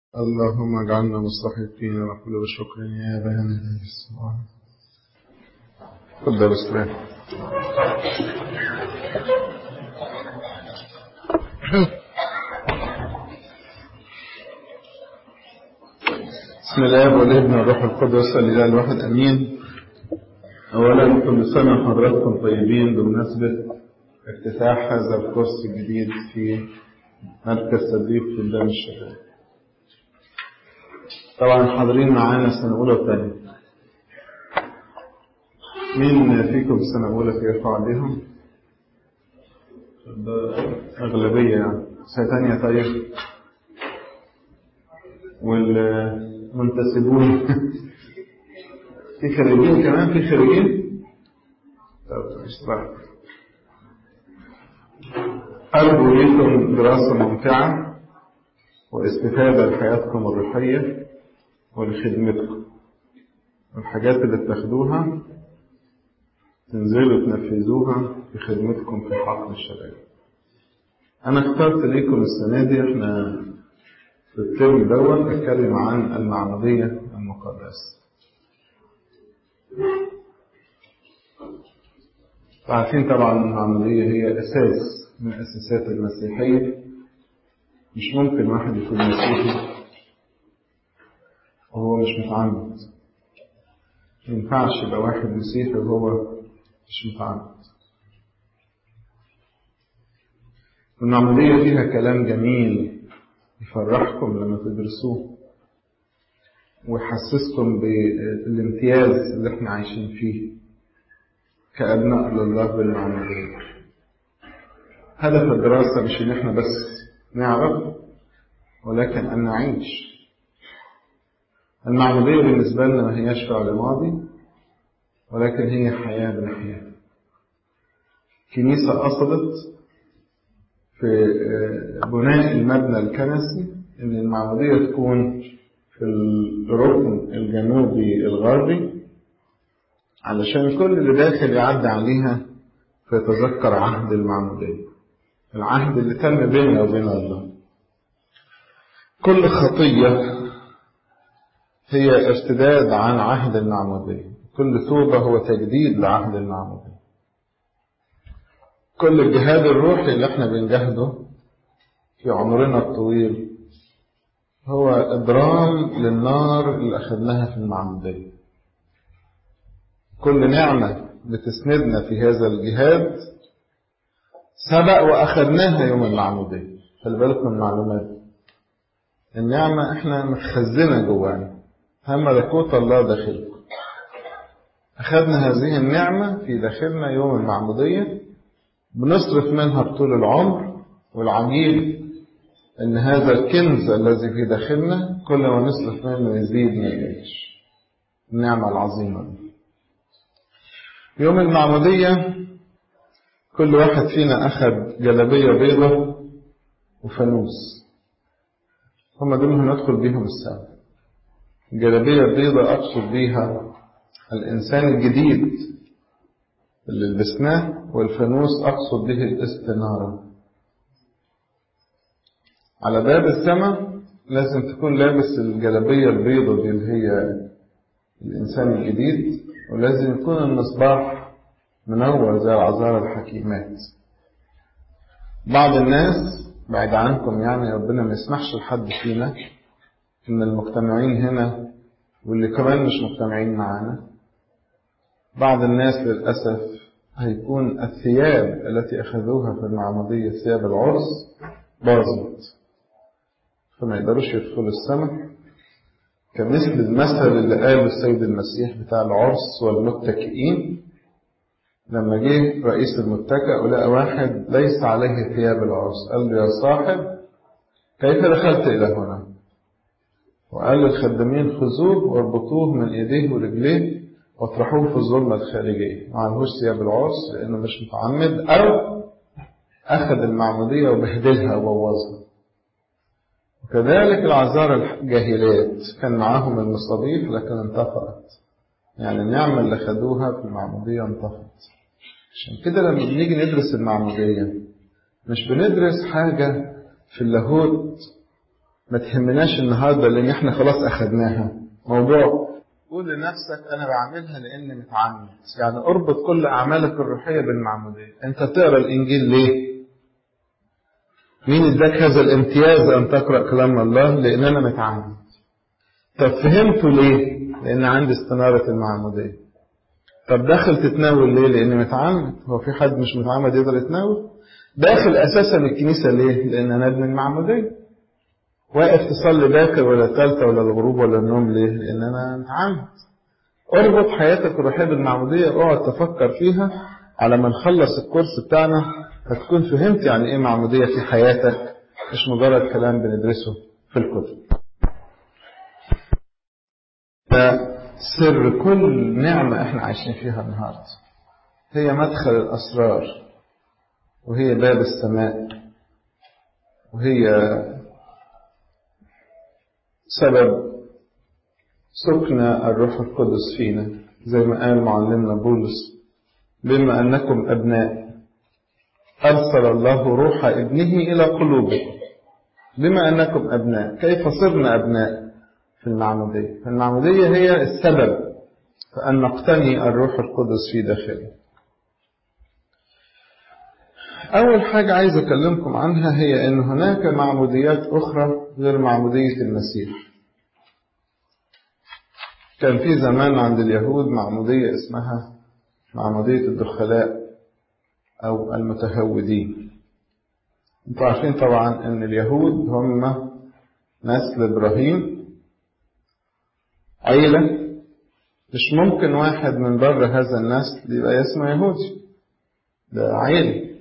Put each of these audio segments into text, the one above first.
اللهم اجعلنا مستحقين وكل بشكر يا بيان الاسماء تفضل استريح بسم الله والابن والروح القدس الاله الواحد امين اولا كل سنه وحضراتكم طيبين بمناسبه افتتاح هذا الكورس الجديد في مركز تدريب في بلدان الشباب طبعا حاضرين معانا سنة أولى وثانية مين فيكم سنة أولى في يرفع عليهم؟ أغلبية يعني سنة ثانية طيب والمنتسبون في خريجين كمان في خريجين؟ طب اشتغل أرجو لكم دراسة ممتعة واستفادة لحياتكم الروحية ولخدمتكم الحاجات اللي بتاخدوها تنزلوا تنفذوها في خدمتكم في حقل الشباب أنا اخترت ليكم السنة دي احنا في الترم دوت أتكلم عن المعمودية المقدسة عارفين طبعا المعمودية هي أساس من أساسات المسيحية مش ممكن واحد يكون مسيحي وهو مش متعمد ما ينفعش يبقى واحد مسيحي وهو مش متعمد المعمودية فيها كلام جميل يفرحكم لما تدرسوه ويحسسكم بالامتياز اللي احنا عايشين فيه كأبناء لله بالمعمودية هدف الدراسة مش ان احنا بس نعرف ولكن ان نعيش المعمودية بالنسبة لنا ما هياش فعل ماضي ولكن هي حياة بنحياها كنيسة قصدت في بناء المبنى الكنسي ان المعمودية تكون في الركن الجنوبي الغربي علشان كل اللي داخل يعدي عليها فيتذكر عهد المعمودية العهد اللي تم بيننا وبين الله كل خطية هي ارتداد عن عهد المعمودية كل توبة هو تجديد لعهد المعمودية كل الجهاد الروحي اللي احنا بنجاهده في عمرنا الطويل هو إضرام للنار اللي أخذناها في المعمودية كل نعمة بتسندنا في هذا الجهاد سبق وأخذناها يوم المعمودية خلي بالكم من المعلومات النعمة احنا متخزنة جوانا هم ملكوت الله داخلكم أخذنا هذه النعمة في داخلنا يوم المعمودية بنصرف منها بطول العمر والعجيب أن هذا الكنز الذي في داخلنا كل ما نصرف منه يزيد ما يقلش النعمة العظيمة دي يوم المعمودية كل واحد فينا أخذ جلبية بيضة وفانوس هم دول هندخل بيهم السماء الجلبية البيضة أقصد بيها الإنسان الجديد اللي لبسناه والفانوس أقصد به الاستنارة على باب السماء لازم تكون لابس الجلبية البيضة دي اللي هي الإنسان الجديد ولازم يكون المصباح منور زي العذارى الحكيمات بعض الناس بعيد عنكم يعني ربنا ما يسمحش لحد فينا ان المجتمعين هنا واللي كمان مش مجتمعين معانا بعض الناس للأسف هيكون الثياب التي أخذوها في المعمودية ثياب العرس باظت فما يقدروش يدخلوا السماء كمثل المثل اللي قاله السيد المسيح بتاع العرس والمتكئين لما جه رئيس المتكأ ولقى واحد ليس عليه ثياب العرس قال له يا صاحب كيف دخلت إلى هنا وقال للخدامين خذوه واربطوه من ايديه ورجليه واطرحوه في الظلمة الخارجية ما عليهوش ثياب العرس لأنه مش متعمد أو أخذ المعمودية وبهدلها وبوظها وكذلك العذارى الجاهلات كان معاهم المصابيح لكن انطفأت يعني النعمة اللي خدوها في المعمودية انطفت عشان كده لما بنيجي ندرس المعمودية مش بندرس حاجة في اللاهوت ما تهمناش النهارده لان احنا خلاص اخدناها موضوع قول لنفسك انا بعملها لاني متعمد يعني اربط كل اعمالك الروحيه بالمعموديه انت تقرا الانجيل ليه مين اداك هذا الامتياز ان تقرا كلام الله لان انا متعمد طب فهمته ليه لان عندي استناره المعموديه طب داخل تتناول ليه لاني متعمد هو في حد مش متعمد يقدر يتناول داخل اساسا الكنيسه ليه لان انا ابن المعموديه واقف تصلي باكر ولا الثالثه ولا الغروب ولا النوم ليه لان انا متعمد اربط حياتك الروحيه بالمعموديه اقعد تفكر فيها على ما نخلص الكورس بتاعنا هتكون فهمت يعني ايه معموديه في حياتك مش مجرد كلام بندرسه في الكتب سر كل نعمة احنا عايشين فيها النهاردة هي مدخل الأسرار وهي باب السماء وهي سبب سكن الروح القدس فينا زي ما قال معلمنا بولس بما أنكم أبناء أرسل الله روح ابنه إلى قلوبكم بما أنكم أبناء كيف صرنا أبناء في المعمودية فالمعمودية هي السبب فأن نقتني الروح القدس في داخلي أول حاجة عايز أكلمكم عنها هي أن هناك معموديات أخرى غير معمودية المسيح كان في زمان عند اليهود معمودية اسمها معمودية الدخلاء أو المتهودين انتوا عارفين طبعا أن اليهود هم نسل إبراهيم عيلة مش ممكن واحد من بره هذا النسل يبقى اسمه يهودي ده عيلة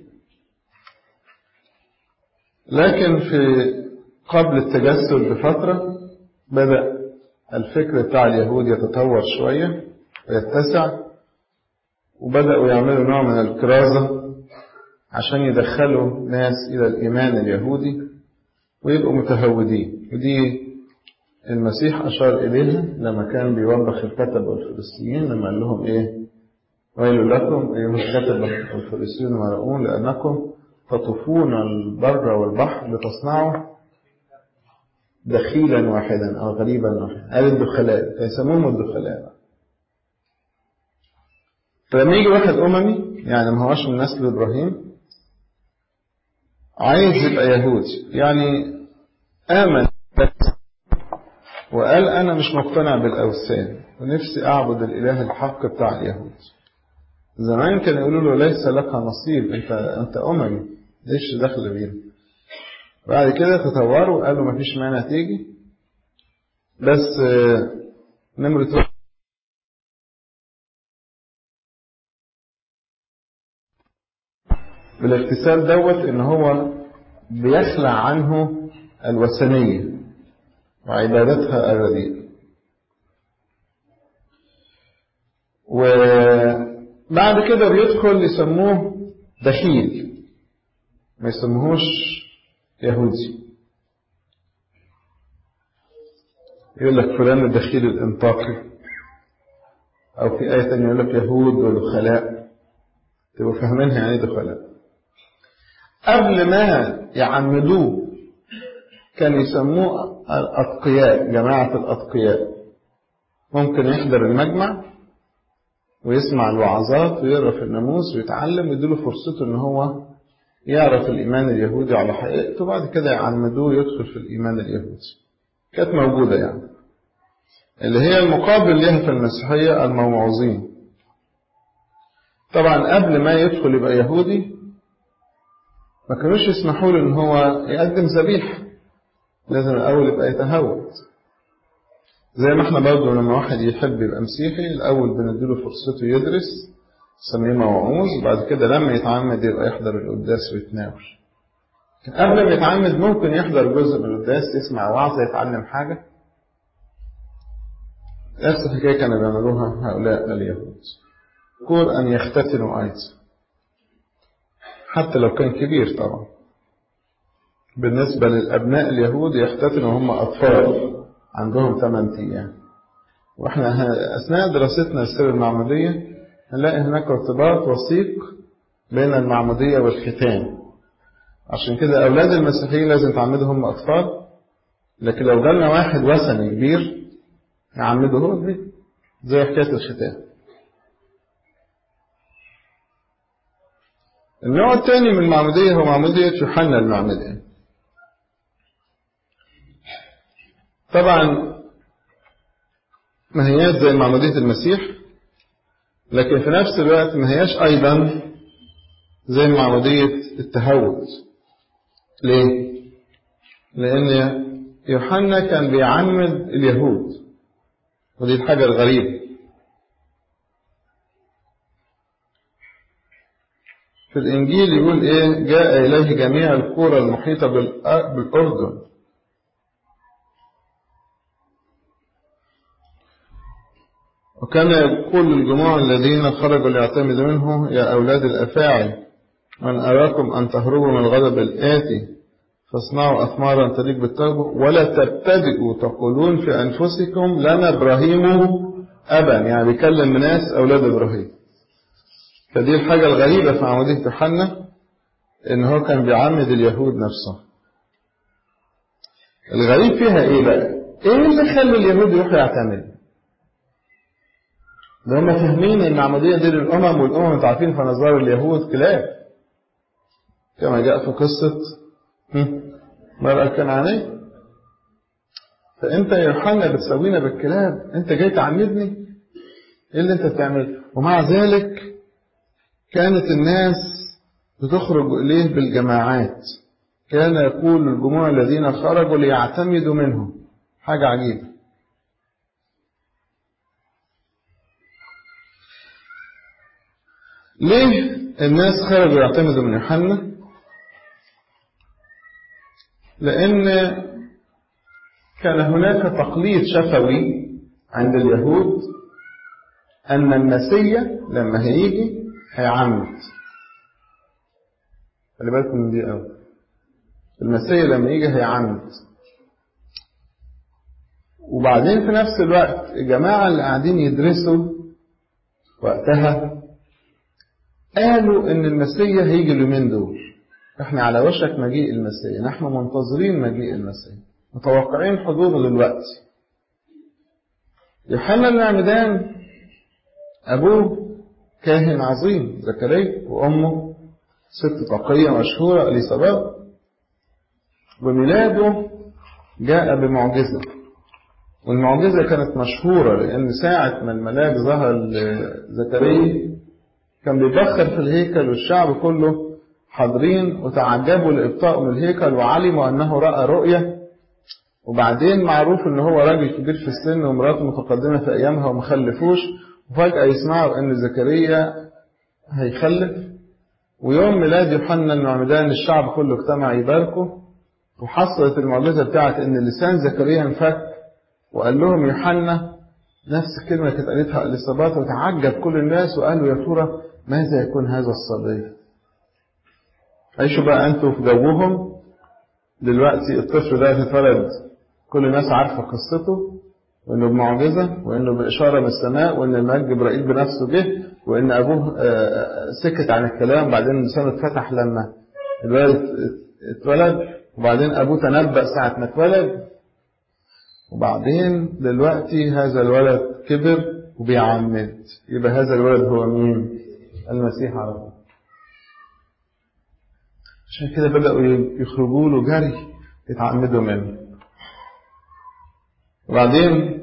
لكن في قبل التجسد بفترة بدأ الفكر بتاع اليهود يتطور شوية ويتسع وبدأوا يعملوا نوع من الكرازة عشان يدخلوا ناس إلى الإيمان اليهودي ويبقوا متهودين ودي المسيح أشار إليها لما كان بيوبخ الكتبة والفلسطينيين لما قال لهم إيه ويل لكم أيها الكتبة والفلسطينيون مرؤون لأنكم تطوفون البر والبحر لتصنعوا دخيلا واحدا أو غريبا واحدا قال الدخلاء يسموهم الدخلاء فلما يجي واحد أممي يعني ما هوش من نسل إبراهيم عايز يبقى يهودي يعني آمن وقال أنا مش مقتنع بالأوثان ونفسي أعبد الإله الحق بتاع اليهود زمان كانوا يقولوا له ليس لك نصيب أنت أنت أممي ليش دخل بينا بعد كده تطوروا قالوا مفيش مانع تيجي بس نمرة بالاغتسال دوت ان هو بيخلع عنه الوثنيه وعبادتها الرديئة وبعد كده بيدخل يسموه دخيل ما يسموهوش يهودي يقول لك فلان الدخيل الانطاقي او في آية تانية يقول لك يهود ودخلاء تبقوا فاهمينها يعني دخلاء قبل ما يعمدوه كان يسموه الأتقياء جماعة الأتقياء ممكن يحضر المجمع ويسمع الوعظات ويقرا في الناموس ويتعلم ويديله فرصته ان هو يعرف الإيمان اليهودي على حقيقته بعد كده يعمدوه يدخل في الإيمان اليهودي كانت موجودة يعني اللي هي المقابل لها في المسيحية الموعوظين طبعا قبل ما يدخل يبقى يهودي ما كانوش يسمحوا له ان هو يقدم ذبيحه لازم الأول يبقى يتهود زي ما احنا برضه لما واحد يحب يبقى مسيحي الأول بنديله فرصته يدرس نسميه موعوظ وبعد كده لما يتعمد يبقى يحضر القداس ويتناول قبل ما يتعمد ممكن يحضر جزء من القداس يسمع وعظة يتعلم حاجة نفس الحكاية كانوا بيعملوها هؤلاء اليهود كور أن يختتنوا أيضا حتى لو كان كبير طبعا بالنسبة للأبناء اليهود يختتنوا هم أطفال عندهم 8 أيام وإحنا أثناء دراستنا للسيرة المعمودية هنلاقي هناك ارتباط وثيق بين المعمودية والختان عشان كده أولاد المسيحيين لازم تعمدهم أطفال لكن لو جالنا واحد وثني كبير يعمده هو البيت زي حكاية الختان النوع الثاني من المعمودية هو معمودية يوحنا المعمدان طبعا ما هياش زي معمودية المسيح لكن في نفس الوقت ما هياش أيضا زي معمودية التهود ليه؟ لأن يوحنا كان بيعمد اليهود ودي الحاجة الغريبة في الإنجيل يقول إيه جاء إليه جميع القرى المحيطة بالأردن وكان يقول للجموع الذين خرجوا ليعتمدوا منه يا أولاد الأفاعي من أراكم أن تهربوا من الغضب الآتي فاصنعوا أثمارا تليق بالتوبة ولا تبتدئوا تقولون في أنفسكم لنا إبراهيم أبا يعني بيكلم ناس أولاد إبراهيم فدي الحاجة الغريبة في عمودية يوحنا إن هو كان بيعمد اليهود نفسه الغريب فيها إيه بقى؟ إيه اللي خلى اليهود يروحوا يعتمدوا؟ ده هم فاهمين ان العمودية دي للأمم والأمم انتوا عارفين في نظر اليهود كلاب كما جاء في قصة مرأة الكنعانية فأنت يا يوحنا بتسوينا بالكلاب أنت جاي تعمدني إيه اللي أنت بتعمله ومع ذلك كانت الناس بتخرج إليه بالجماعات كان يقول الجموع الذين خرجوا ليعتمدوا منه حاجة عجيبة ليه الناس خرجوا يعتمدوا من يوحنا لأن كان هناك تقليد شفوي عند اليهود أن المسيا لما هيجي هيعمد خلي بالكم من دي قوي المسيا لما يجي هيعمد وبعدين في نفس الوقت الجماعة اللي قاعدين يدرسوا وقتها قالوا ان المسيا هيجي اليومين دول احنا على وشك مجيء المسيا نحن منتظرين مجيء المسيا متوقعين حضوره دلوقتي يوحنا المعمدان ابوه كاهن عظيم زكريا وامه ست تقية مشهورة اليصابات وميلاده جاء بمعجزة والمعجزة كانت مشهورة لأن ساعة ما الملاك ظهر لزكريا كان بيبخر في الهيكل والشعب كله حاضرين وتعجبوا لإبطاء من الهيكل وعلموا أنه رأى رؤية وبعدين معروف أن هو راجل كبير في السن ومراته متقدمة في أيامها وما خلفوش وفجأة يسمعوا أن زكريا هيخلف ويوم ميلاد يوحنا المعمدان الشعب كله اجتمع يباركه وحصلت المعجزة بتاعت أن لسان زكريا انفك وقال لهم يوحنا نفس الكلمة كانت قالتها الإصابات وتعجب كل الناس وقالوا يا ترى ماذا يكون هذا الصبي عيشوا بقى أنتوا في جوهم دلوقتي الطفل ده اتولد كل الناس عارفة قصته وإنه بمعجزة وإنه بإشارة من السماء وإن الملك جبرائيل بنفسه جه وإن أبوه سكت عن الكلام بعدين لسانه اتفتح لما الولد اتولد وبعدين أبوه تنبأ ساعة ما اتولد وبعدين دلوقتي هذا الولد كبر وبيعمد يبقى هذا الولد هو مين المسيح على طول عشان كده بدأوا يخرجوا له جري يتعمدوا منه وبعدين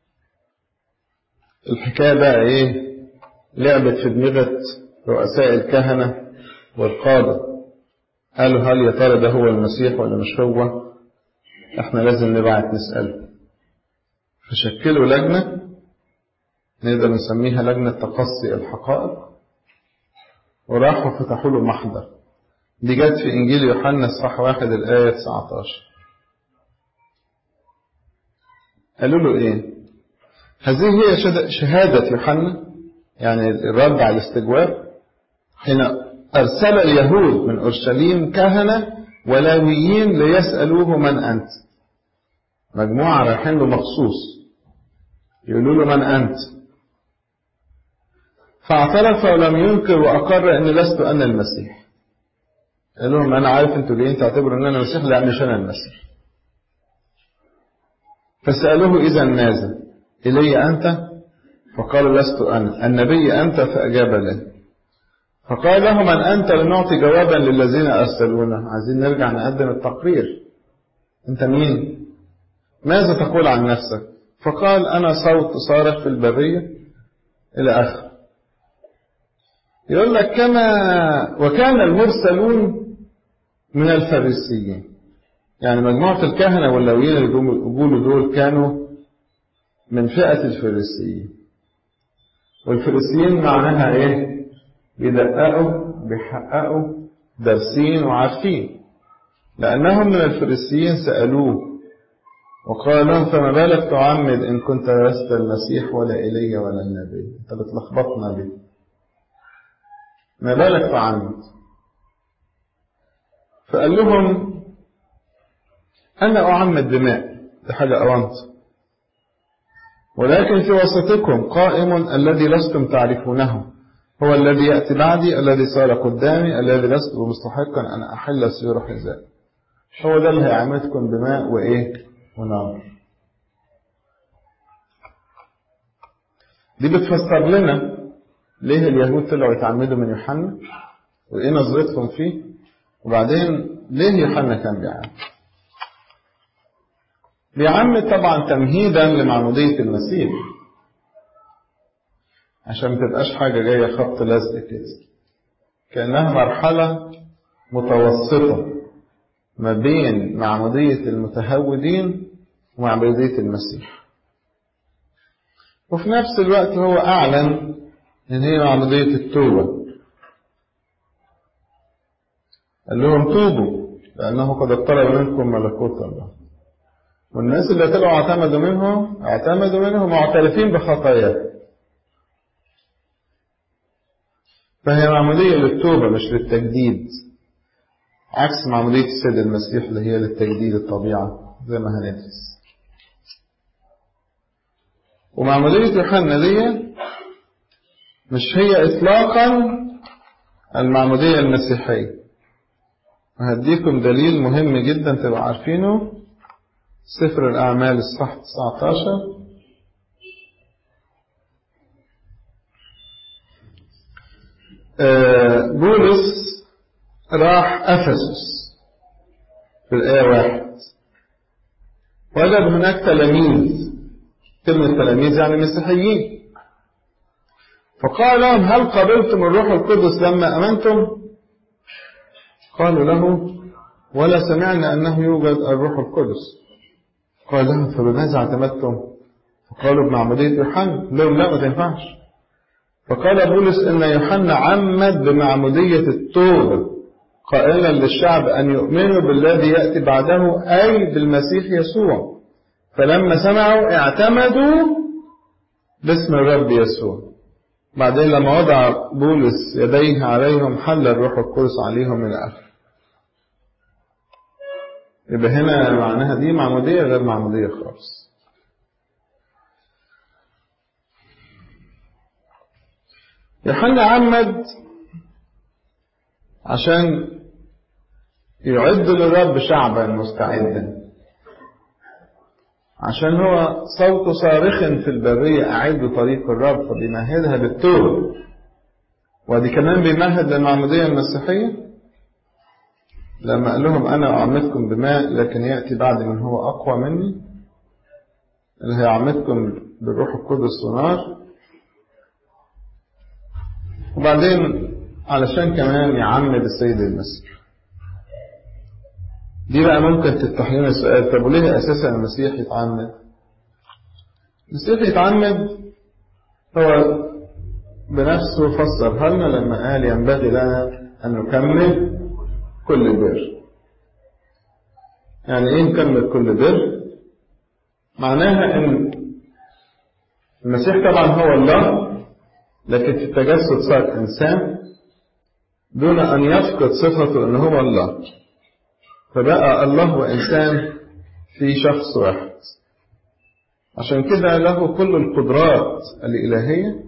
الحكاية بقى ايه لعبت في دماغة رؤساء الكهنة والقادة قالوا هل يا ترى ده هو المسيح ولا مش هو احنا لازم نبعت نسأله فشكلوا لجنة نقدر نسميها لجنة تقصي الحقائق وراحوا فتحوا له محضر دي جت في إنجيل يوحنا صح واحد الآية 19 قالوا له إيه هذه هي شهادة يوحنا يعني الرد على الاستجواب حين أرسل اليهود من أورشليم كهنة ولاويين ليسألوه من أنت مجموعة رايحين له مخصوص يقولوا له من أنت فاعترف ولم ينكر وأقر أني لست أنا المسيح قال لهم أنا عارف أنتوا جايين تعتبروا أن أنا المسيح لا مش أنا المسيح فسألوه إذا ماذا إلي أنت فقال لست أنا النبي أنت فأجاب له فقال له من أنت لنعطي جوابا للذين أرسلونا عايزين نرجع نقدم التقرير أنت مين ماذا تقول عن نفسك فقال أنا صوت صارخ في البرية إلى آخر يقول لك كما وكان المرسلون من الفريسيين يعني مجموعة الكهنة واللويين اللي بيقولوا دول كانوا من فئة الفريسيين والفريسيين معناها ايه بيدققوا بيحققوا دارسين وعارفين لأنهم من الفريسيين سألوه وقال لهم فما بالك تعمد إن كنت لست المسيح ولا إلي ولا النبي أنت بتلخبطنا ليه ما بالك تعمد فقال لهم أنا أعمد دماء دي حاجة أونت ولكن في وسطكم قائم الذي لستم تعرفونه هو الذي يأتي بعدي الذي صار قدامي الذي لست مستحقا أن أحل سيور حذاء هو ده اللي هيعمدكم بماء وإيه ونار دي بتفسر لنا ليه اليهود طلعوا يتعمدوا من يوحنا وإيه نظرتهم فيه وبعدين ليه يوحنا كان بيعمد بيعمد طبعا تمهيدا لمعمودية المسيح عشان ما تبقاش حاجة جاية خط لزق كده كأنها مرحلة متوسطة ما بين معمودية المتهودين ومعمودية المسيح وفي نفس الوقت هو أعلن إن هي معمودية التوبة قال لهم توبوا لأنه قد اقترب منكم ملكوت الله والناس اللي طلعوا اعتمدوا منهم اعتمدوا منهم معترفين بخطاياهم فهي معمودية للتوبة مش للتجديد عكس معمودية السيد المسيح اللي هي للتجديد الطبيعة زي ما هندرس ومعمودية يوحنا دي مش هي إطلاقا المعمودية المسيحية وهديكم دليل مهم جدا تبقى عارفينه سفر الأعمال الصح 19 بولس راح أفسس في الآية واحد وجد هناك تلاميذ كلمة تلاميذ يعني مسيحيين فقال لهم هل قبلتم الروح القدس لما أمنتم قالوا له ولا سمعنا أنه يوجد الروح القدس قال لهم فبماذا اعتمدتم فقالوا بمعمودية يوحنا لهم لا ما تنفعش فقال بولس إن يوحنا عمد بمعمودية التوبة قائلا للشعب أن يؤمنوا بالذي يأتي بعده أي بالمسيح يسوع فلما سمعوا اعتمدوا باسم الرب يسوع بعدين لما وضع بولس يديه عليهم حل الروح القدس عليهم من آخر يبقى هنا معناها دي معمودية غير معمودية خالص يوحنا عمد عشان يعد للرب شعبا مستعدا عشان هو صوته صارخ في البرية أعد طريق الرب فبيمهدها بالتوبة ودي كمان بيمهد للمعمودية المسيحية لما قال لهم أنا أعمدكم بماء لكن يأتي بعد من هو أقوى مني اللي هيعمدكم بالروح القدس ونار وبعدين علشان كمان يعمد السيد المسيح دي بقى ممكن تفتح لنا سؤال طب وليه اساسا المسيح يتعمد المسيح يتعمد هو بنفسه فسرها لنا لما قال ينبغي لنا ان نكمل كل بر يعني ايه نكمل كل بر معناها ان المسيح طبعا هو الله لكن في التجسد صار انسان دون ان يفقد صفته ان هو الله فبقى الله وإنسان في شخص واحد عشان كده له كل القدرات الإلهية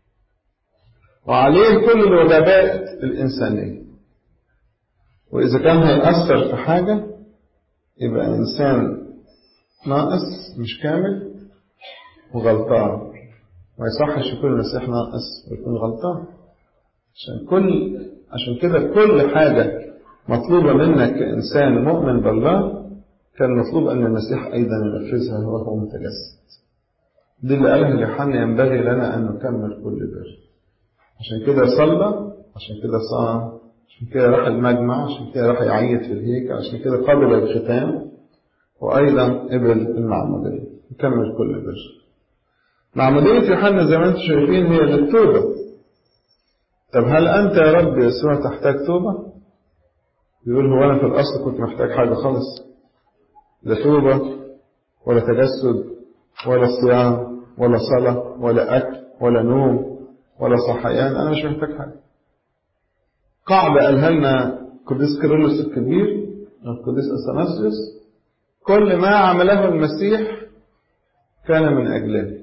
وعليه كل الوجبات الإنسانية وإذا كان هيأثر في حاجة يبقى إنسان ناقص مش كامل وغلطان ما يصحش يكون المسيح ناقص ويكون غلطان عشان كل عشان كده كل حاجة مطلوبة منك كإنسان مؤمن بالله كان مطلوب أن المسيح أيضا ينفذها وهو متجسد دي اللي قالها ليوحنا ينبغي لنا أن نكمل كل بر عشان كده صلى عشان كده صام عشان كده راح المجمع عشان كده راح يعيد في الهيكل عشان كده قبل الختام وأيضا قبل المعمودية نكمل كل بر معمودية يوحنا زي ما انتم شايفين هي للتوبة طب هل أنت يا رب يسوع تحتاج توبة؟ يقول هو أنا في الأصل كنت محتاج حاجة خالص لا توبة ولا تجسد ولا صيام ولا صلاة ولا أكل ولا نوم ولا صحيان أنا مش محتاج حاجة قاعدة قالها لنا قديس كيرلس الكبير القديس أثناسيوس كل ما عمله المسيح كان من أجله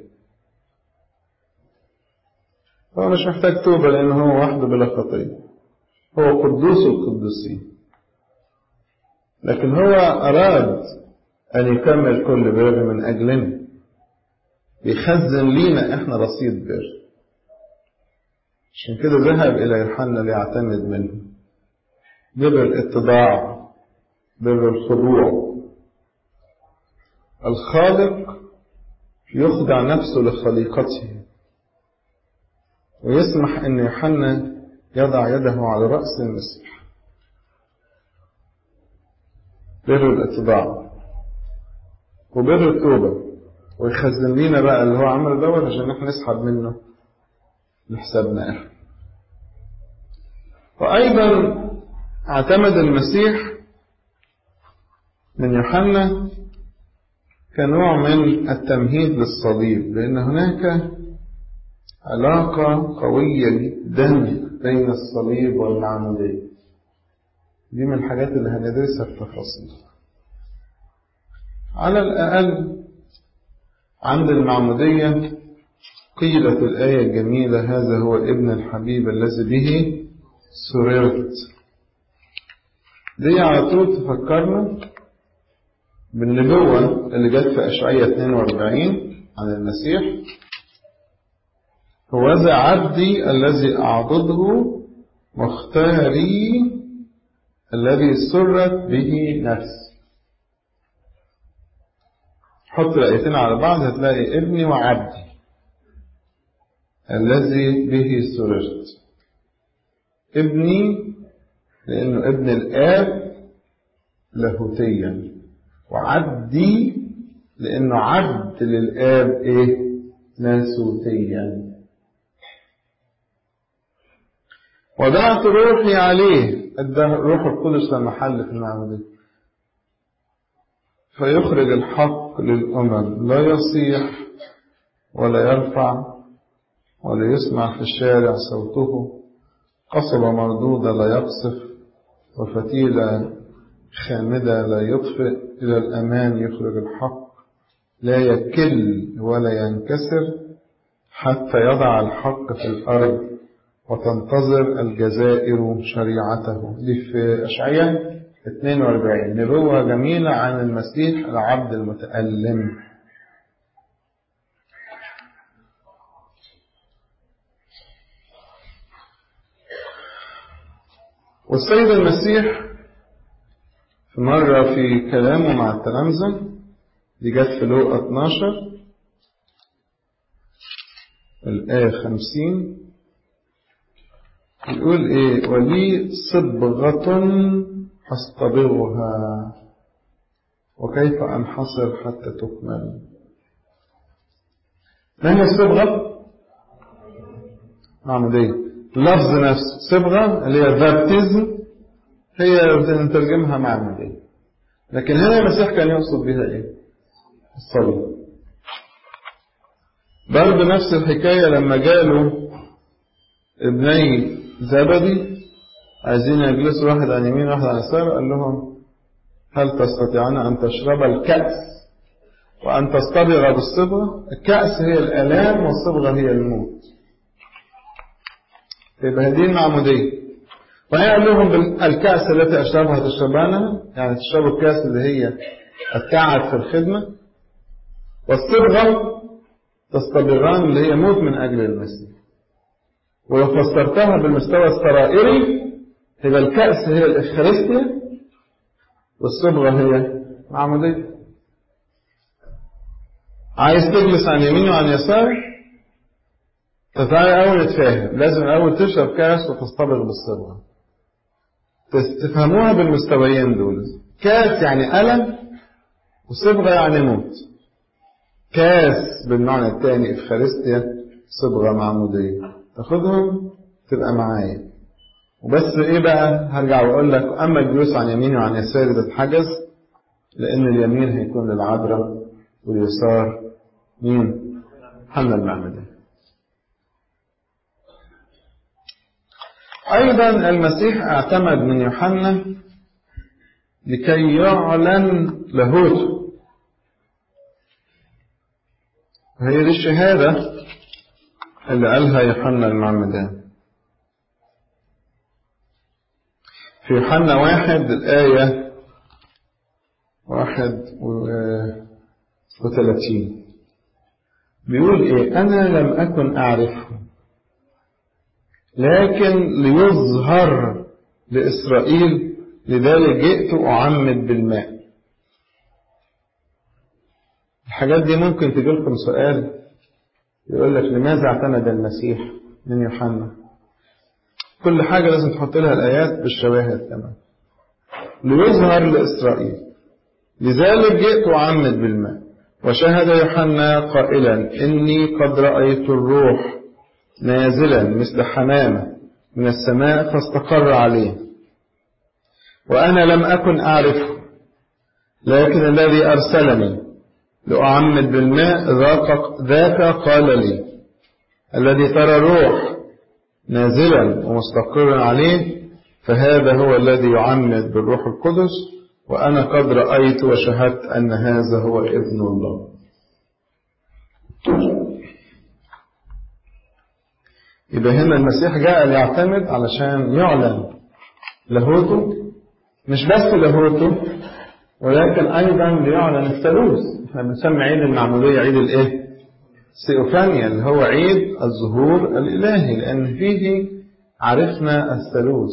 هو مش محتاج توبة لأنه هو وحده بلا خطية هو قدوس القدوسين لكن هو أراد أن يكمل كل بر من أجلنا بيخزن لينا إحنا رصيد بر عشان كده ذهب إلى يوحنا ليعتمد منه بر الاتضاع بر الخضوع الخالق يخضع نفسه لخليقته ويسمح أن يوحنا يضع يده على رأس المسيح بر الاتباع وبر التوبة ويخزن لينا بقى اللي هو عمل دوت عشان احنا نسحب منه لحسابنا احنا وأيضا اعتمد المسيح من يوحنا كنوع من التمهيد للصليب لأن هناك علاقة قوية جدا بين الصليب والمعمودية دي من الحاجات اللي هندرسها بتفاصيل على الأقل عند المعمودية قيلت الآية الجميلة هذا هو ابن الحبيب الذي به سررت دي على طول تفكرنا بالنبوة اللي جت في أشعية 42 عن المسيح هوذا عبدي الذي أعضده مختاري الذي سرت به نفسي حط الآيتين على بعض هتلاقي ابني وعبدي الذي به سررت ابني لأنه ابن الآب لاهوتيا وعبدي لأنه عبد للآب إيه ناسوتيا وضعت روحي عليه الروح القدس لما حل في المعمودية فيخرج الحق للأمم لا يصيح ولا يرفع ولا يسمع في الشارع صوته قصبة مردودة لا يقصف وفتيلة خامدة لا يطفئ إلى الأمان يخرج الحق لا يكل ولا ينكسر حتى يضع الحق في الأرض وتنتظر الجزائر شريعته دي في أشعية 42 نبوة جميلة عن المسيح العبد المتألم والسيد المسيح في مرة في كلامه مع التلامذة دي جت في لوقا 12 الآية 50 يقول إيه ولي صبغة أصطبغها وكيف أنحصر حتى تكمل ما هي الصبغة؟ معمودية لفظ نفسه صبغة اللي هي بابتزم هي نترجمها معمودية لكن هنا المسيح كان يقصد بها ايه؟ الصلاة برضه نفس الحكاية لما جاله ابني زبدي عايزين يجلسوا واحد عن يمين واحد عن يسار قال لهم هل تستطيعون أن تشرب الكأس وأن تصطبغ بالصبغة الكأس هي الآلام والصبغة هي الموت يبقى هذه المعمودية وهي قال لهم الكأس التي أشربها تشربانها يعني تشربوا الكأس اللي هي التعب في الخدمة والصبغة تصطبغان اللي هي موت من أجل المسيح ولو فسرتها بالمستوى السرائري يبقى الكأس هي الإفخارستيا والصبغة هي معمودية عايز تجلس عن يمين وعن يسار فتعالى أول نتفاهم لازم الأول تشرب كأس وتصطبغ بالصبغة تفهموها بالمستويين دول كأس يعني ألم وصبغة يعني موت كاس بالمعنى الثاني إفخارستيا صبغة معمودية تاخدهم تبقى معايا وبس ايه بقى هرجع واقول لك اما الجلوس عن يميني وعن يساري ده اتحجز لان اليمين هيكون للعذراء واليسار مين حنا المعمدان ايضا المسيح اعتمد من يوحنا لكي يعلن لاهوته هي دي الشهادة اللي قالها يوحنا المعمدان في يوحنا واحد الآية واحد وثلاثين بيقول إيه أنا لم أكن أعرفه لكن ليظهر لإسرائيل لذلك جئت أعمد بالماء الحاجات دي ممكن تجي لكم سؤال يقول لك لماذا اعتمد المسيح من يوحنا كل حاجة لازم تحط لها الآيات بالشواهد كمان ليظهر لإسرائيل لذلك جئت أعمد بالماء وشهد يوحنا قائلا إني قد رأيت الروح نازلا مثل حمامة من السماء فاستقر عليه وأنا لم أكن أعرفه لكن الذي أرسلني لأعمد بالماء ذاك قال لي الذي ترى الروح نازلا ومستقرا عليه فهذا هو الذي يعمد بالروح القدس وأنا قد رأيت وشهدت أن هذا هو ابن الله يبقى هنا المسيح جاء ليعتمد علشان يعلن لاهوته مش بس لاهوته ولكن أيضا ليعلن الثالوث احنا بنسمي عيد المعمودية عيد الايه سيوفانيا اللي هو عيد الظهور الإلهي لأن فيه عرفنا الثالوث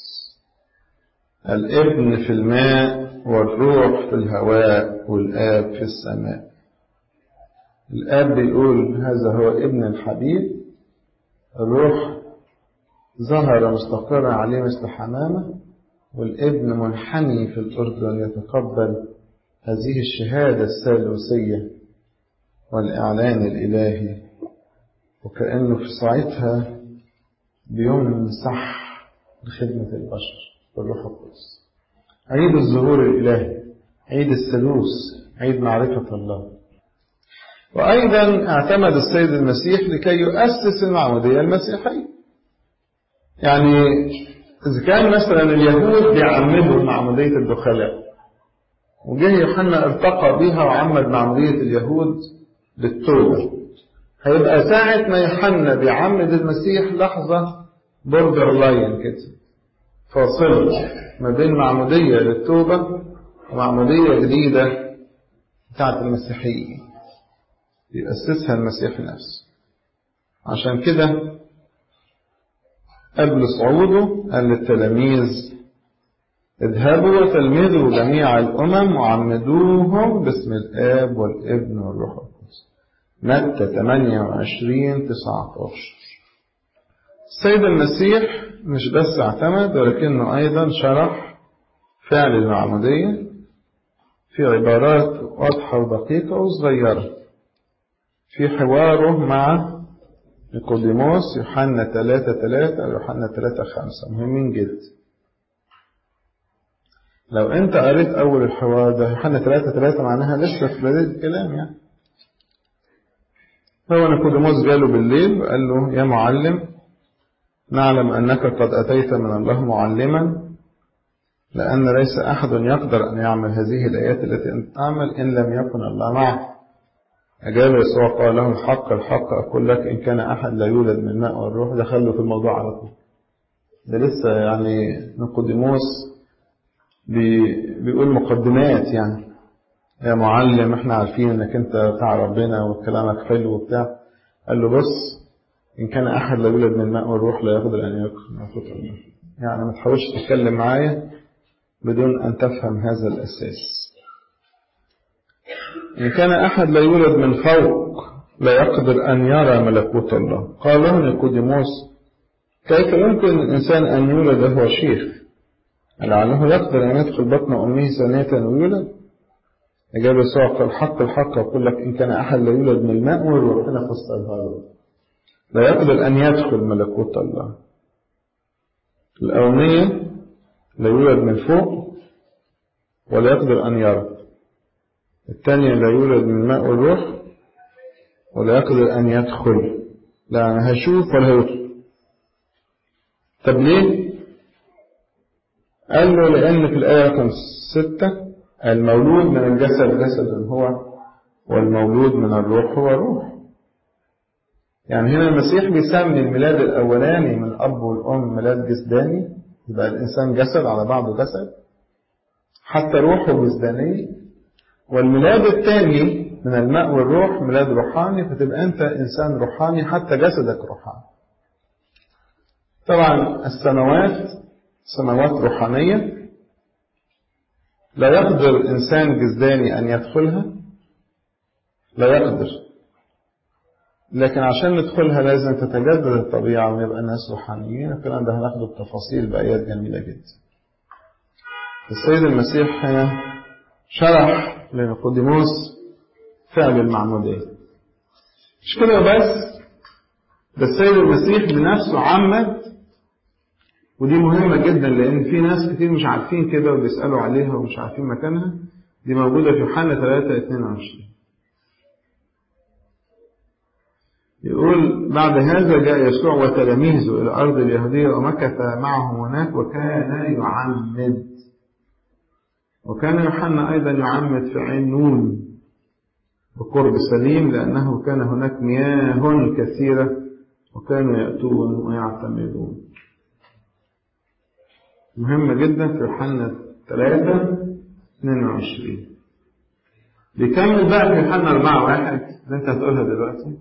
الابن في الماء والروح في الهواء والآب في السماء الآب بيقول هذا هو ابن الحبيب الروح ظهر مستقرا عليه مثل حمامة والابن منحني في الأردن يتقبل هذه الشهادة الثالوثية والإعلان الإلهي وكأنه في ساعتها بيمسح لخدمة البشر بالروح القدس عيد الظهور الإلهي عيد الثالوث عيد معرفة الله وأيضا اعتمد السيد المسيح لكي يؤسس المعمودية المسيحية يعني إذا كان مثلا اليهود بيعمدوا معمودية الدخلاء وجه يوحنا ارتقى بها وعمد معمودية اليهود بالتوبة هيبقى ساعة ما يوحنا بيعمد المسيح لحظة بوردر لاين كده فاصلة ما بين معمودية للتوبة ومعمودية جديدة بتاعت المسيحية يأسسها المسيح نفسه عشان كده قبل صعوده قال للتلاميذ اذهبوا وتلمذوا جميع الأمم وعمدوهم باسم الآب والابن والروح القدس متى 28 19 السيد المسيح مش بس اعتمد ولكنه أيضا شرح فعل المعمودية في عبارات واضحة ودقيقة وصغيرة في حواره مع نيقوديموس يوحنا 3 3 أو يوحنا 3 5 مهمين جدا لو أنت قريت أول الحوار ده يوحنا 3 3 معناها لسه في بداية الكلام يعني هو نيقوديموس جاله بالليل وقال له يا معلم نعلم أنك قد أتيت من الله معلما لأن ليس أحد يقدر أن يعمل هذه الآيات التي أنت تعمل إن لم يكن الله معه أجاب يسوع قال له الحق الحق أقول لك إن كان أحد لا يولد من الماء والروح دخله في الموضوع على طول ده لسه يعني نيقوديموس بي بيقول مقدمات يعني يا معلم احنا عارفين انك انت بتاع ربنا وكلامك حلو وبتاع قال له بص ان كان احد لا يولد من الماء والروح لا يقدر ان يدخل ملكوت الله يعني ما تحاولش تتكلم معايا بدون ان تفهم هذا الاساس ان كان احد لا يولد من فوق لا يقدر ان يرى ملكوت الله قال له نيقوديموس كيف يمكن الانسان ان يولد وهو شيخ لعله يقدر ان يدخل بطن امه ثانيه ويولد أجاب يسوع قال الحق الحق أقول لك إن كان أحد لا يولد من الماء والروح هنا فسرها له لا يقدر أن يدخل ملكوت الله الأولانية لا يولد من فوق ولا يقدر أن يرى الثانية لا يولد من الماء والروح ولا يقدر أن يدخل لا أنا هشوف ولا هيدخل طب ليه؟ قال له لأن في الآية رقم ستة المولود من الجسد جسد هو والمولود من الروح هو روح يعني هنا المسيح بيسمي الميلاد الأولاني من الأب والأم ميلاد جسداني يبقى الإنسان جسد على بعضه جسد حتى روحه جسدانية والميلاد الثاني من الماء والروح ميلاد روحاني فتبقى أنت إنسان روحاني حتى جسدك روحاني طبعا السماوات سماوات روحانية لا يقدر إنسان جسداني أن يدخلها لا يقدر لكن عشان ندخلها لازم تتجدد الطبيعة ونبقى ناس روحانيين الكلام ده هناخده بتفاصيل بآيات جميلة جدا السيد المسيح هنا شرح لنيقوديموس فعل المعمودية مش كده بس ده السيد المسيح بنفسه عمد ودي مهمة جدا لأن في ناس كتير مش عارفين كده وبيسألوا عليها ومش عارفين مكانها دي موجودة في يوحنا 3 22 يقول بعد هذا جاء يسوع وتلاميذه إلى أرض اليهودية ومكث معهم هناك وكان يعمد وكان يوحنا أيضا يعمد في عين نون بقرب سليم لأنه كان هناك مياه كثيرة وكانوا يأتون ويعتمدون مهمة جدا في يوحنا 3 22 بيكمل بقى في يوحنا 4 واحد اللي انت هتقولها دلوقتي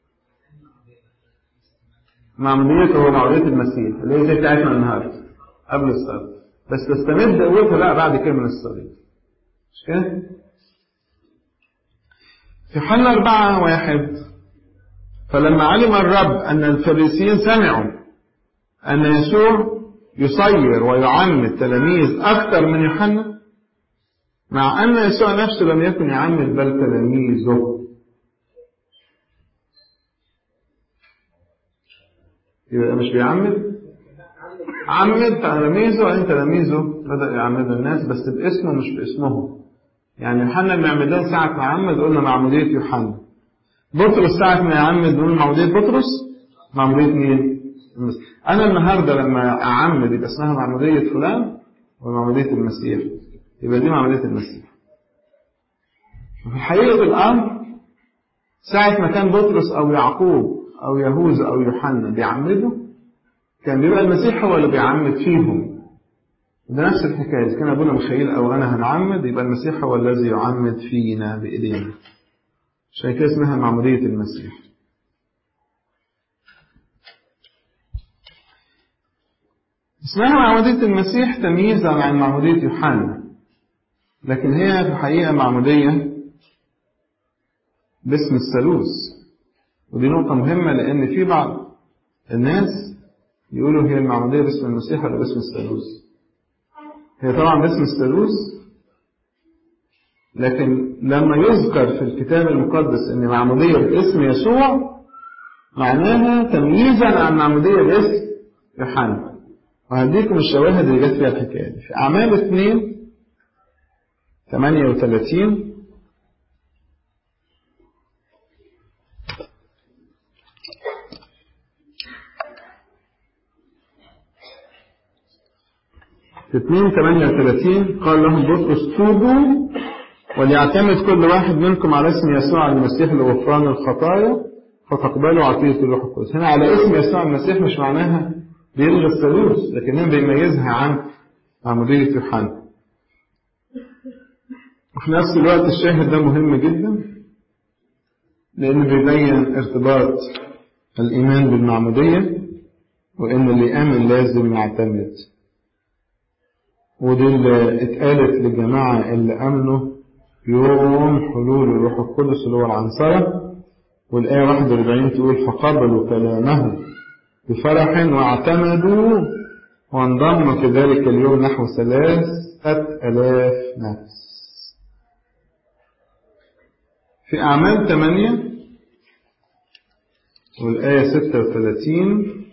معمودية هو معمودية المسيح اللي هي زي بتاعتنا النهارده قبل الصلاة بس تستمد قوتها بقى بعد كده من الصليب مش كده؟ في يوحنا 4 واحد فلما علم الرب أن الفريسيين سمعوا أن يسوع يصير ويعمد تلاميذ أكثر من يوحنا مع أن يسوع نفسه لم يكن يعمد بل تلاميذه يبقى مش بيعمد عمد تلاميذه وبعدين تلاميذه بدأ يعمدوا الناس بس باسمه مش باسمهم يعني يوحنا المعمدان ساعة ما عمد قلنا معمودية يوحنا بطرس ساعة ما يعمد نقول معمودية بطرس معمودية مين؟ أنا النهاردة لما أعمد يبقى اسمها معمودية فلان ومعمودية المسيح يبقى دي معمودية المسيح وفي حقيقة الأمر ساعة ما كان بطرس أو يعقوب أو يهوذا أو يوحنا بيعمدوا كان بيبقى المسيح هو اللي بيعمد فيهم ده نفس الحكاية إذا كان أبونا مخيل أو أنا هنعمد يبقى المسيح هو الذي يعمد فينا بإيدينا عشان كده اسمها معمودية المسيح اسمها معمودية المسيح تمييزا عن معمودية يوحنا لكن هي في الحقيقة معمودية باسم الثالوث ودي نقطة مهمة لأن في بعض الناس يقولوا هي المعمودية باسم المسيح ولا باسم الثالوث هي طبعا باسم الثالوث لكن لما يذكر في الكتاب المقدس ان معمودية باسم يسوع معناها تمييزا عن معمودية باسم يوحنا وهديكم الشواهد اللي جت فيها الحكاية دي في أعمال 2 38 في 2 38 قال لهم بطرس توبوا وليعتمد كل واحد منكم على اسم يسوع المسيح لغفران الخطايا فتقبلوا عطية الروح القدس هنا على اسم يسوع المسيح مش معناها بيلغي الثالوث لكن هنا بيميزها عن عمودية يوحنا وفي نفس الوقت الشاهد ده مهم جدا لأنه بيبين ارتباط الإيمان بالمعمودية وإن اللي يآمن لازم يعتمد ودي اللي اتقالت للجماعة اللي آمنوا يوم حلول الروح القدس اللي هو العنصرة والآية 41 تقول فقبلوا كلامه بفرح واعتمدوا وانضم في ذلك اليوم نحو ثلاثة آلاف نفس في أعمال ثمانية والآية ستة وثلاثين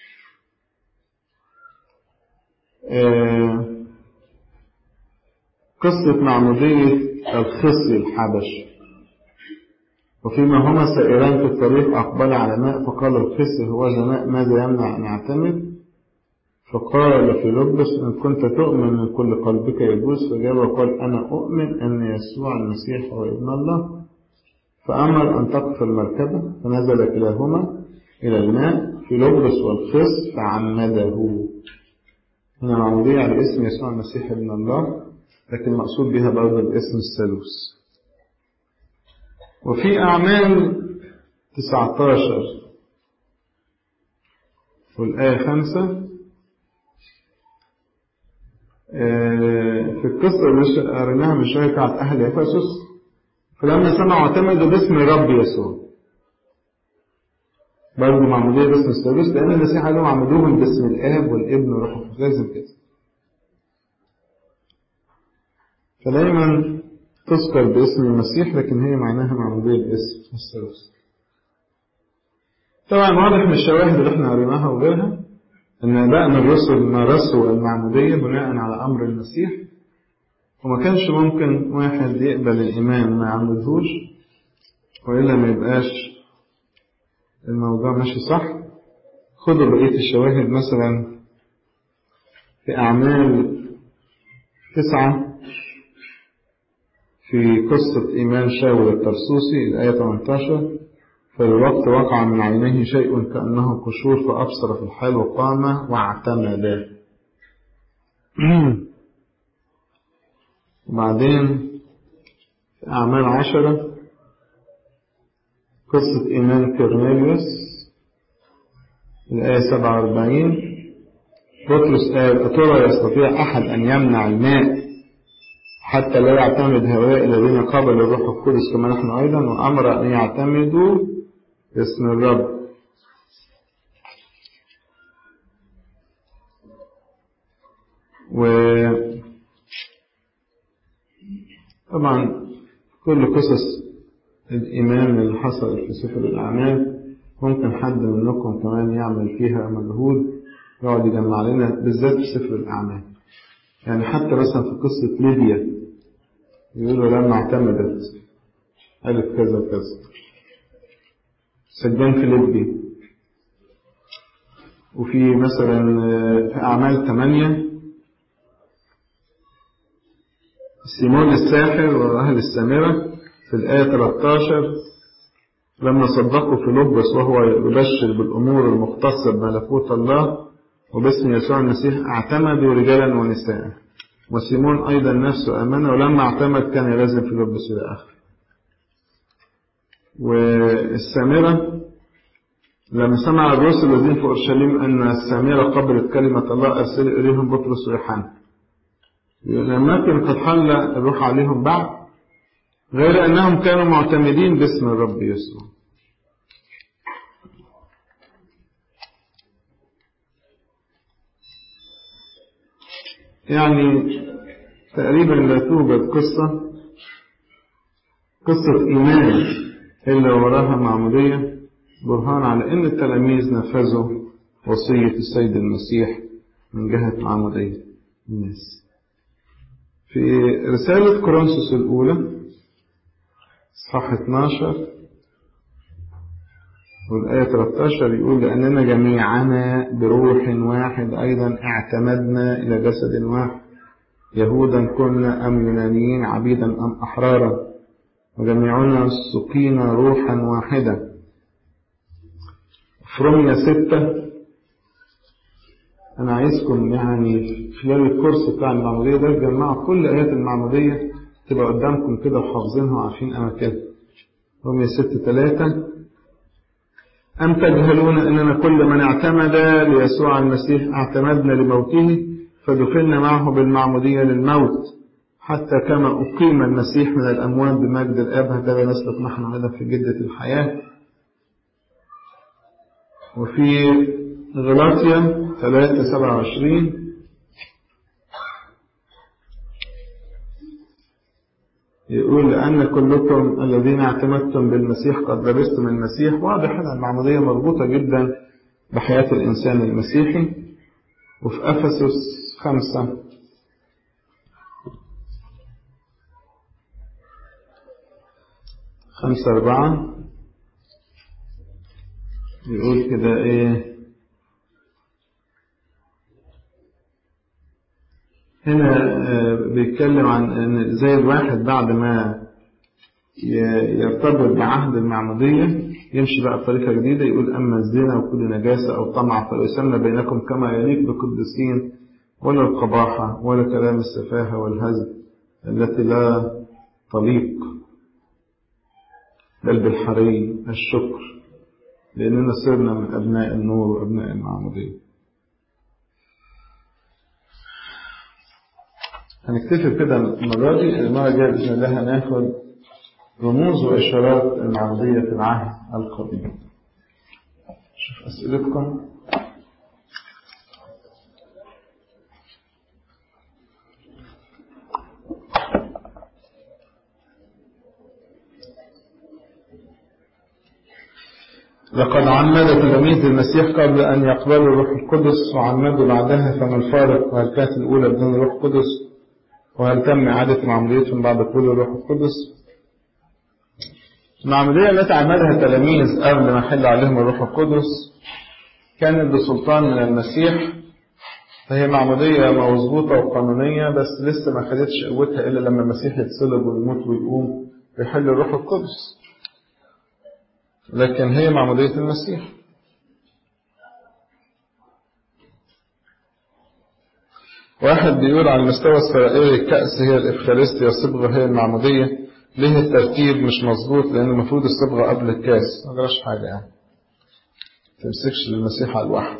قصة معمودية الخصي الحبشي وفيما هما سائران في الطريق أقبل على ماء فقال الخصي هو ماء ماذا يمنع أن أعتمد فقال فيلبس إن كنت تؤمن من كل قلبك يجوز فجاب وقال أنا أؤمن أن يسوع المسيح هو ابن الله فأمر أن تقف المركبة فنزل كلاهما إلى الماء فيلبس والخص فعمده هنا معمودية على اسم يسوع المسيح ابن الله لكن مقصود بها برضه الاسم الثالوث وفي أعمال 19 والآية 5 في القصة اللي قريناها من شوية بتاعت أهل أفسس فلما سمعوا اعتمدوا باسم رب يسوع برضه معمودية باسم الثالوث لأن المسيح قال لهم عمدوهم باسم الآب والابن والروح القدس لازم كده فدايما تذكر باسم المسيح لكن هي معناها معمودية باسم الثالوث طبعا واضح من الشواهد اللي احنا قريناها وغيرها ان ابائنا الرسل مارسوا المعمودية بناء على امر المسيح وما كانش ممكن واحد يقبل الايمان وما يعمدهوش والا ما يبقاش الموضوع ماشي صح خدوا بقية الشواهد مثلا في أعمال تسعة في قصة إيمان شاول الترسوسي الآية 18 فالوقت وقع من عينيه شيء كأنه قشور فأبصر في الحال وقام واعتمد وبعدين في أعمال عشرة قصة إيمان كورنيليوس الآية 47 بطرس قال أترى يستطيع أحد أن يمنع الماء حتى لا يعتمد هؤلاء الذين قبلوا الروح القدس كما نحن أيضا وأمر أن يعتمدوا باسم الرب و طبعا كل قصص الإيمان اللي حصلت في سفر الأعمال ممكن حد منكم كمان يعمل فيها مجهود يقعد يجمع لنا بالذات في سفر الأعمال يعني حتى مثلا في قصة ليبيا يقولوا لما اعتمدت قالت كذا وكذا سجان فيليبي وفي مثلا في أعمال ثمانية سيمون الساحر وأهل السامرة في الآية 13 لما صدقوا فيلبس وهو يبشر بالأمور المختصة بملكوت الله وباسم يسوع المسيح اعتمدوا رجالا ونساء وسيمون أيضا نفسه آمن ولما اعتمد كان يلازم فيلبس إلى آخر والسامرة لما سمع الرسل الذين في أورشليم أن السامرة قبلت كلمة الله أرسل إليهم بطرس ويوحنا لما كان قد حل الروح عليهم بعد غير أنهم كانوا معتمدين باسم الرب يسوع يعني تقريبا لا توجد قصة قصة إيمان إلا وراها معمودية برهان على أن التلاميذ نفذوا وصية السيد المسيح من جهة معمودية الناس في رسالة كورنثوس الأولى صح 12 والآية 13 يقول لأننا جميعنا بروح واحد أيضا اعتمدنا إلى جسد واحد يهودا كنا أم يونانيين عبيدا أم أحرارا وجميعنا سقينا روحا واحدا في رمية ستة أنا عايزكم يعني خلال الكورس بتاع المعمودية ده تجمعوا كل آيات المعمودية تبقى قدامكم كده وحافظينها وعارفين أماكنها رمية ست ثلاثة أم تجهلون أننا كل من اعتمد ليسوع المسيح اعتمدنا لموته فدفنا معه بالمعمودية للموت حتى كما أقيم المسيح من الأموات بمجد الآب هكذا نسلك نحن أيضا في جدة الحياة وفي غلاطيا 3 27 يقول لأن كلكم الذين اعتمدتم بالمسيح قد لبستم المسيح واضح أن المعمودية مربوطة جدا بحياة الإنسان المسيحي وفي أفسس خمسة خمسة أربعة يقول كده إيه هنا بيتكلم عن ان زي الواحد بعد ما يرتبط بعهد المعمودية يمشي بقى بطريقة جديدة يقول أما الزنا وكل نجاسة أو طمع فيسمى بينكم كما يليق بقدسين ولا القباحة ولا كلام السفاهة والهزل التي لا تليق بل بالحري الشكر لأننا صرنا من أبناء النور وأبناء المعمودية هنكتفي كده المرة دي المرة الجاية بإذن الله هناخد رموز وإشارات المعمودية في العهد القديم. شوف أسئلتكم. لقد عمد تلاميذ المسيح قبل أن يقبلوا الروح القدس وعمدوا بعدها فما الفارق وهل كانت الأولى بدون الروح القدس وهل تم إعادة معموديتهم بعد قبول الروح القدس؟ المعمودية التي عملها التلاميذ قبل ما حل عليهم الروح القدس كانت بسلطان من المسيح فهي معمودية مظبوطة وقانونية بس لسه ما خدتش قوتها إلا لما المسيح يتصلب ويموت ويقوم ويحل الروح القدس لكن هي معمودية المسيح واحد بيقول على المستوى السرائري الكأس هي الإفخارستيا الصبغة هي المعمودية ليه الترتيب مش مظبوط لأن المفروض الصبغة قبل الكاس ما جراش حاجة يعني تمسكش للمسيح على الواحد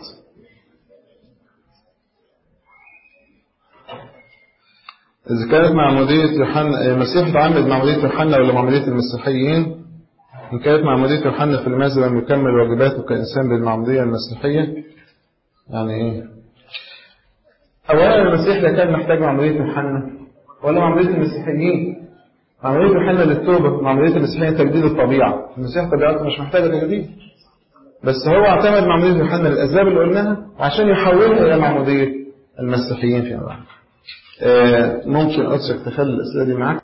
إذا كانت معمودية يوحنا المسيح اتعمد معمودية يوحنا ولا معمودية المسيحيين إن كانت معمودية يوحنا فلماذا لم يكمل واجباته كإنسان بالمعمودية المسيحية يعني إيه أولا المسيح ده كان محتاج معمودية يوحنا ولا معمودية المسيحيين معمودية يوحنا للتوبة معمودية المسيحية تجديد الطبيعة المسيح طبيعته مش محتاجة تجديد بس هو اعتمد معمودية يوحنا للأسباب اللي قلناها عشان يحولها إلى معمودية المسيحيين فيما بعد آه ممكن أترك تخلي الأسئلة دي معاك